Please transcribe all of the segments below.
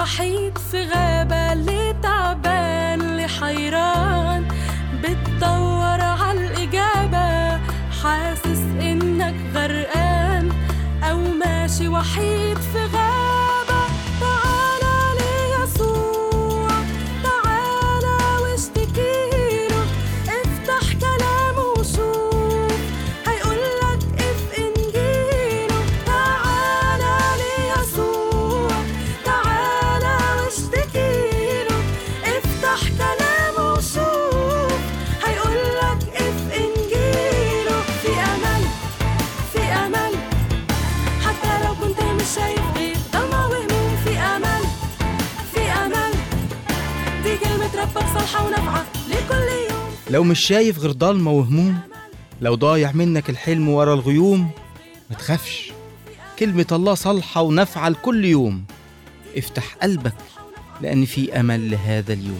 وحيد في غابة اللي تعبان اللي حيران بتدور عالإجابة حاسس إنك غرقان أو ماشي وحيد في غابة تعالى ليسوع تعالى واشتكيله افتح كلامه وشوف هيقولك اف انجيله تعالى ليسوع تعالى واشتكيله افتح كلامه وشوف هيقولك اف انجيله في امل في امل حتى لو كنت مش شايف غير ضلمة وهموم في امل في امل دي كلمة ربك صالحة ونافعة لكل يوم لو مش شايف غير ضلمة وهموم لو ضايع منك الحلم ورا الغيوم ما تخافش كلمة الله صالحة ونافعة لكل يوم افتح قلبك لأن في أمل لهذا اليوم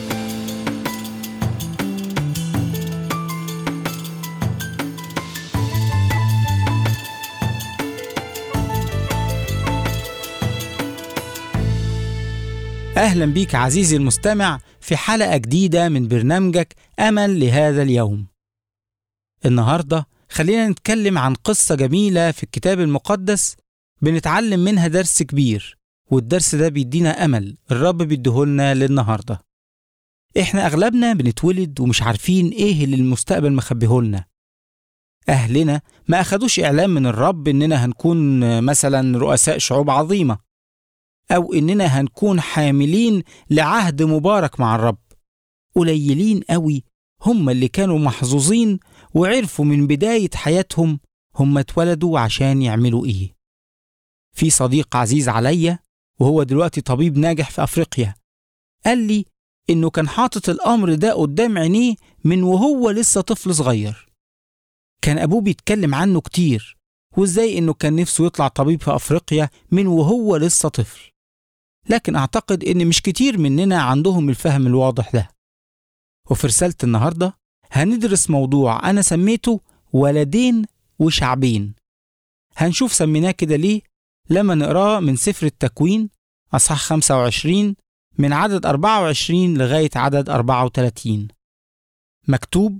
أهلا بيك عزيزي المستمع في حلقة جديدة من برنامجك أمل لهذا اليوم. النهاردة خلينا نتكلم عن قصة جميلة في الكتاب المقدس بنتعلم منها درس كبير والدرس ده بيدينا أمل الرب بيديهولنا للنهاردة. إحنا أغلبنا بنتولد ومش عارفين إيه اللي المستقبل مخبيهولنا. أهلنا ما أخدوش إعلام من الرب إننا هنكون مثلا رؤساء شعوب عظيمة أو إننا هنكون حاملين لعهد مبارك مع الرب قليلين قوي هم اللي كانوا محظوظين وعرفوا من بداية حياتهم هم اتولدوا عشان يعملوا إيه في صديق عزيز عليا وهو دلوقتي طبيب ناجح في أفريقيا قال لي إنه كان حاطط الأمر ده قدام عينيه من وهو لسه طفل صغير كان أبوه بيتكلم عنه كتير وإزاي إنه كان نفسه يطلع طبيب في أفريقيا من وهو لسه طفل لكن أعتقد إن مش كتير مننا عندهم الفهم الواضح ده وفي رسالة النهاردة هندرس موضوع أنا سميته ولدين وشعبين هنشوف سميناه كده ليه لما نقراه من سفر التكوين أصحاح 25 من عدد 24 لغاية عدد 34 مكتوب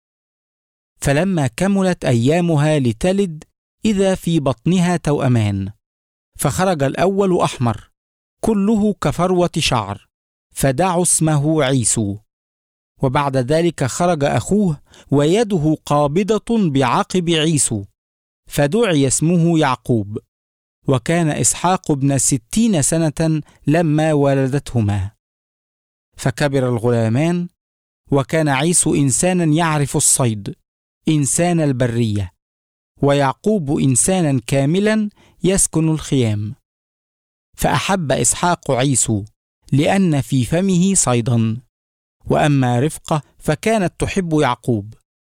فلما كملت أيامها لتلد إذا في بطنها توأمان فخرج الأول أحمر كله كفروة شعر فدعوا اسمه عيسو وبعد ذلك خرج أخوه ويده قابضة بعقب عيسو فدعي اسمه يعقوب وكان إسحاق ابن ستين سنة لما ولدتهما فكبر الغلامان وكان عيسو إنسانا يعرف الصيد إنسان البرية ويعقوب إنسانا كاملا يسكن الخيام فأحب إسحاق عيسو لأن في فمه صيدا وأما رفقة فكانت تحب يعقوب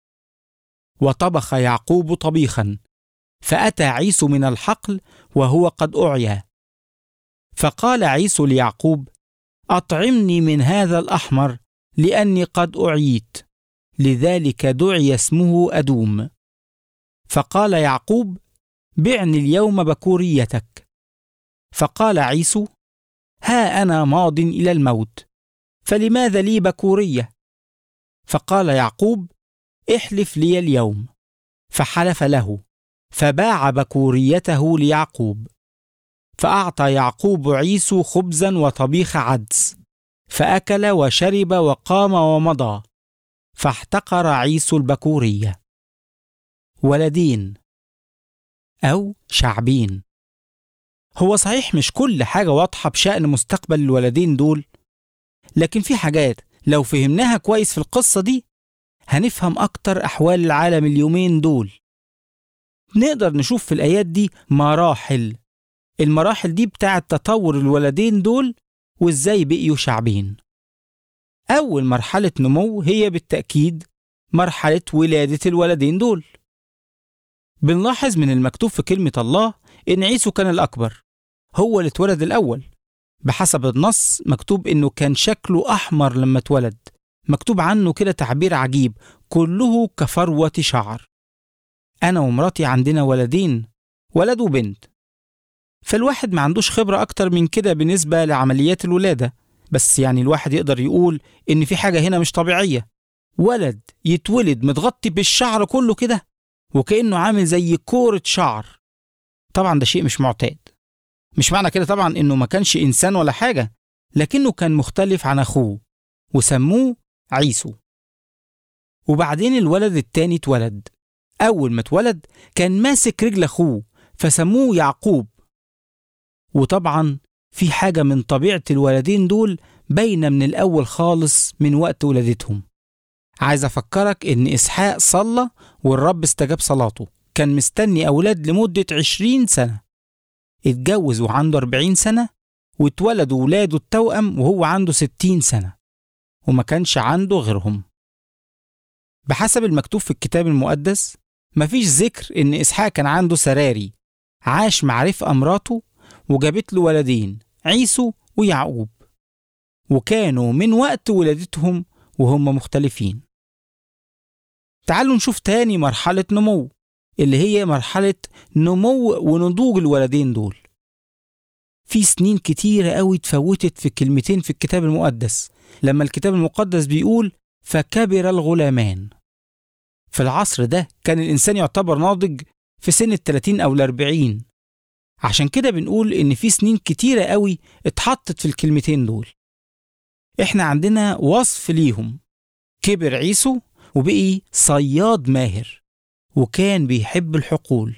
وطبخ يعقوب طبيخا فأتى عيسو من الحقل وهو قد أعيا فقال عيسو ليعقوب أطعمني من هذا الأحمر لأني قد أعيت لذلك دعي اسمه أدوم فقال يعقوب بعني اليوم بكوريتك فقال عيسو ها انا ماض الى الموت فلماذا لي بكوريه فقال يعقوب احلف لي اليوم فحلف له فباع بكوريته ليعقوب فاعطى يعقوب عيسو خبزا وطبيخ عدس فاكل وشرب وقام ومضى فاحتقر عيسو البكوريه ولدين او شعبين هو صحيح مش كل حاجة واضحة بشأن مستقبل الولدين دول لكن في حاجات لو فهمناها كويس في القصة دي هنفهم أكتر أحوال العالم اليومين دول نقدر نشوف في الآيات دي مراحل المراحل دي بتاعة تطور الولدين دول وإزاي بقيوا شعبين أول مرحلة نمو هي بالتأكيد مرحلة ولادة الولدين دول بنلاحظ من المكتوب في كلمة الله إن عيسو كان الأكبر هو اللي اتولد الأول بحسب النص مكتوب إنه كان شكله أحمر لما اتولد مكتوب عنه كده تعبير عجيب كله كفروة شعر أنا ومراتي عندنا ولدين ولد وبنت فالواحد ما عندوش خبرة أكتر من كده بالنسبة لعمليات الولادة بس يعني الواحد يقدر يقول إن في حاجة هنا مش طبيعية ولد يتولد متغطي بالشعر كله كده وكأنه عامل زي كورة شعر طبعا ده شيء مش معتاد مش معنى كده طبعا إنه ما كانش إنسان ولا حاجة لكنه كان مختلف عن أخوه وسموه عيسو وبعدين الولد التاني اتولد أول ما اتولد كان ماسك رجل أخوه فسموه يعقوب وطبعا في حاجة من طبيعة الولدين دول باينة من الأول خالص من وقت ولادتهم عايز أفكرك إن إسحاق صلى والرب استجاب صلاته كان مستني أولاد لمدة عشرين سنة اتجوز وعنده أربعين سنة واتولدوا ولاده التوأم وهو عنده ستين سنة وما كانش عنده غيرهم بحسب المكتوب في الكتاب المقدس مفيش ذكر إن إسحاق كان عنده سراري عاش مع رفقة مراته وجابت له ولدين عيسو ويعقوب وكانوا من وقت ولادتهم وهم مختلفين تعالوا نشوف تاني مرحلة نمو اللي هي مرحلة نمو ونضوج الولدين دول في سنين كتيرة قوي اتفوتت في كلمتين في الكتاب المقدس لما الكتاب المقدس بيقول فكبر الغلامان في العصر ده كان الإنسان يعتبر ناضج في سن التلاتين أو الأربعين عشان كده بنقول إن في سنين كتيرة قوي اتحطت في الكلمتين دول إحنا عندنا وصف ليهم كبر عيسو وبقي صياد ماهر وكان بيحب الحقول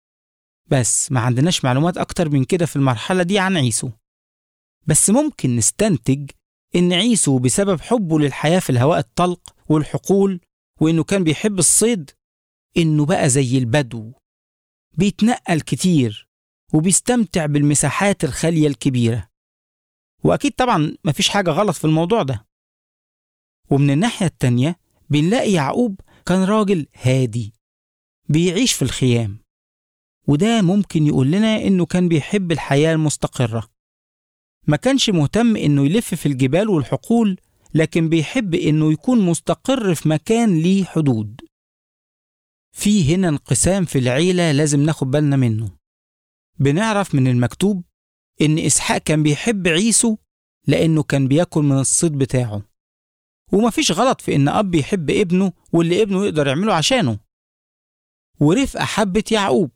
بس ما عندناش معلومات أكتر من كده في المرحلة دي عن عيسو بس ممكن نستنتج إن عيسو بسبب حبه للحياة في الهواء الطلق والحقول وإنه كان بيحب الصيد إنه بقى زي البدو بيتنقل كتير وبيستمتع بالمساحات الخالية الكبيرة وأكيد طبعا مفيش حاجة غلط في الموضوع ده ومن الناحية التانية بنلاقي يعقوب كان راجل هادي بيعيش في الخيام وده ممكن يقول لنا إنه كان بيحب الحياة المستقرة ما كانش مهتم إنه يلف في الجبال والحقول لكن بيحب إنه يكون مستقر في مكان ليه حدود في هنا انقسام في العيلة لازم ناخد بالنا منه بنعرف من المكتوب إن إسحاق كان بيحب عيسو لأنه كان بياكل من الصيد بتاعه ومفيش غلط في إن أب يحب ابنه واللي ابنه يقدر يعمله عشانه ورفقة حبت يعقوب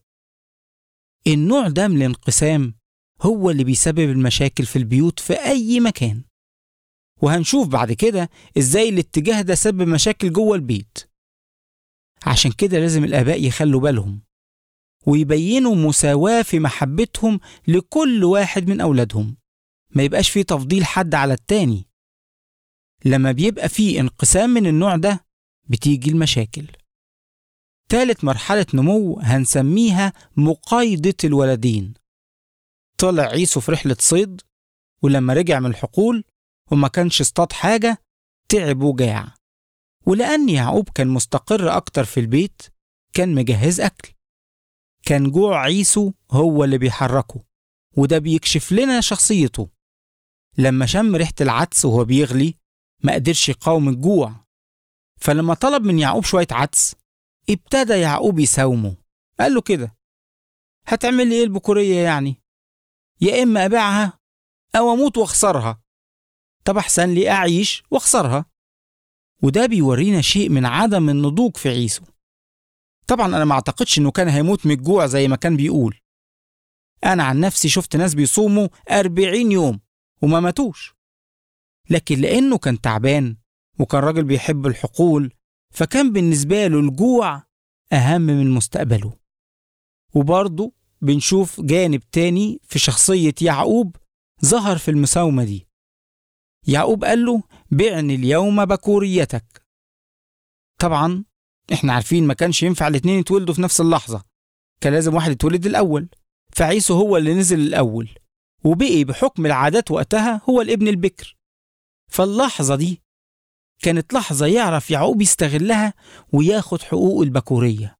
النوع ده من الانقسام هو اللي بيسبب المشاكل في البيوت في أي مكان وهنشوف بعد كده إزاي الاتجاه ده سبب مشاكل جوه البيت عشان كده لازم الآباء يخلوا بالهم ويبينوا مساواة في محبتهم لكل واحد من أولادهم ما يبقاش فيه تفضيل حد على التاني لما بيبقى فيه انقسام من النوع ده بتيجي المشاكل تالت مرحلة نمو هنسميها مقايضة الولدين طلع عيسو في رحلة صيد ولما رجع من الحقول وما كانش اصطاد حاجة تعب وجاع ولأن يعقوب كان مستقر أكتر في البيت كان مجهز أكل كان جوع عيسو هو اللي بيحركه وده بيكشف لنا شخصيته لما شم ريحة العدس وهو بيغلي ما قدرش يقاوم الجوع فلما طلب من يعقوب شوية عدس ابتدى يعقوب يساومه قال له كده هتعمل لي ايه البكورية يعني يا إما أبيعها أو أموت وأخسرها طب أحسن لي أعيش وأخسرها وده بيورينا شيء من عدم النضوج في عيسو طبعا أنا ما أعتقدش إنه كان هيموت من الجوع زي ما كان بيقول أنا عن نفسي شفت ناس بيصوموا أربعين يوم وما ماتوش لكن لأنه كان تعبان وكان راجل بيحب الحقول فكان بالنسبة له الجوع أهم من مستقبله وبرضه بنشوف جانب تاني في شخصية يعقوب ظهر في المساومة دي يعقوب قال له بعني اليوم بكوريتك طبعا احنا عارفين ما كانش ينفع الاتنين يتولدوا في نفس اللحظة كان لازم واحد يتولد الأول فعيسو هو اللي نزل الأول وبقي بحكم العادات وقتها هو الابن البكر فاللحظة دي كانت لحظة يعرف يعقوب يستغلها وياخد حقوق البكورية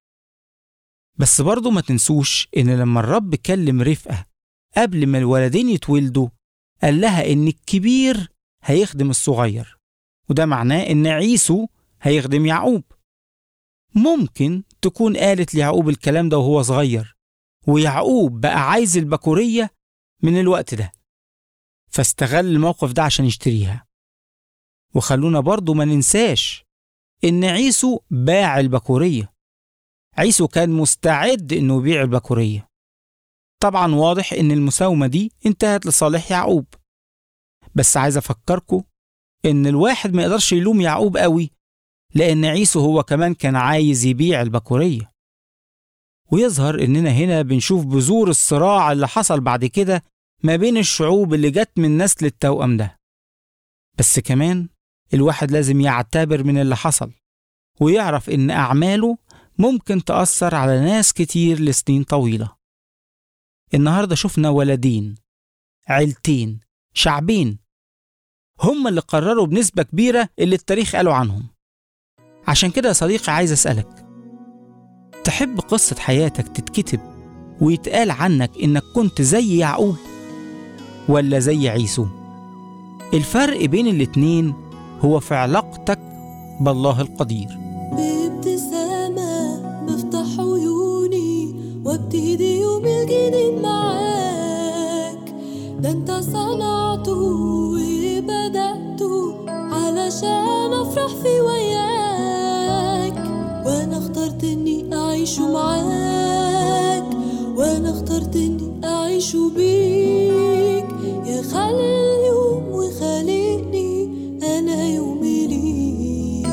بس برضه ما تنسوش إن لما الرب كلم رفقة قبل ما الولدين يتولدوا قال لها إن الكبير هيخدم الصغير وده معناه إن عيسو هيخدم يعقوب ممكن تكون قالت ليعقوب الكلام ده وهو صغير ويعقوب بقى عايز البكورية من الوقت ده فاستغل الموقف ده عشان يشتريها وخلونا برضو ما ننساش إن عيسو باع البكورية عيسو كان مستعد إنه يبيع البكورية طبعا واضح إن المساومة دي انتهت لصالح يعقوب بس عايز أفكركم إن الواحد ما يقدرش يلوم يعقوب قوي لأن عيسو هو كمان كان عايز يبيع البكورية ويظهر إننا هنا بنشوف بذور الصراع اللي حصل بعد كده ما بين الشعوب اللي جت من نسل التوأم ده بس كمان الواحد لازم يعتبر من اللي حصل ويعرف إن أعماله ممكن تأثر على ناس كتير لسنين طويلة النهاردة شفنا ولدين عيلتين شعبين هم اللي قرروا بنسبة كبيرة اللي التاريخ قالوا عنهم عشان كده يا صديقي عايز أسألك تحب قصة حياتك تتكتب ويتقال عنك إنك كنت زي يعقوب ولا زي عيسو الفرق بين الاتنين هو في علاقتك بالله القدير بابتسامة بفتح عيوني وابتدي يومي الجديد معاك ده انت صنعته وبدأته علشان افرح في وياك وانا اخترت اني اعيش معاك وانا اخترت اني اعيش بيك يا خالق اليوم وخالقني انا يومي ليك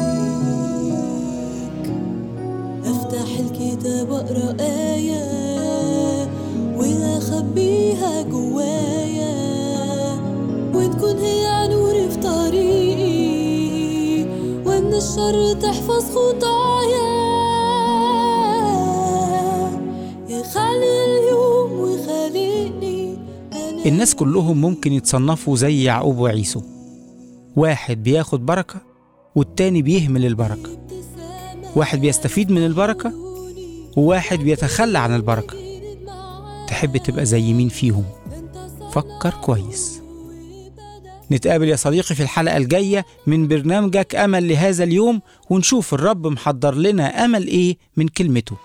افتح الكتاب اقرا ايه واخبيها جوايا وتكون هي نوري في طريقي وان الشر تحفظ خطايا يا خالق اليوم وخالقني أنا الناس كلهم ممكن يتصنفوا زي يعقوب وعيسو واحد بياخد بركة والتاني بيهمل البركة واحد بيستفيد من البركة وواحد بيتخلى عن البركة تحب تبقى زي مين فيهم فكر كويس نتقابل يا صديقي في الحلقة الجاية من برنامجك أمل لهذا اليوم ونشوف الرب محضر لنا أمل إيه من كلمته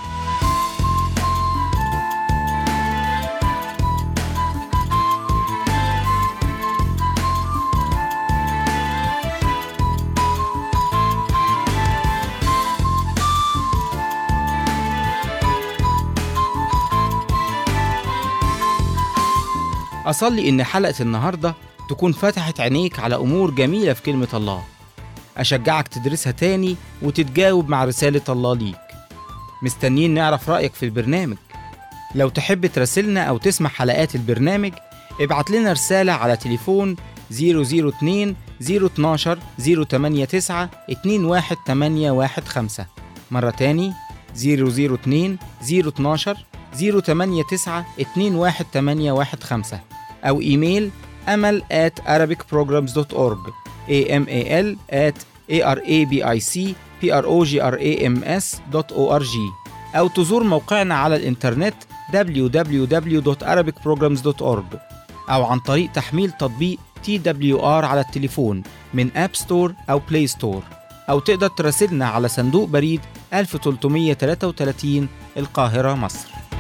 أصلي إن حلقة النهاردة تكون فتحت عينيك على أمور جميلة في كلمة الله أشجعك تدرسها تاني وتتجاوب مع رسالة الله ليك مستنيين نعرف رأيك في البرنامج لو تحب تراسلنا أو تسمع حلقات البرنامج ابعت لنا رسالة على تليفون 002 012 089 21815 مرة تاني 002 012 089 21815 أو إيميل أمل at arabicprograms.org amal at arabicprograms.org أو تزور موقعنا على الإنترنت www.arabicprograms.org أو عن طريق تحميل تطبيق TWR على التليفون من أب ستور أو بلاي ستور أو تقدر تراسلنا على صندوق بريد 1333 القاهرة مصر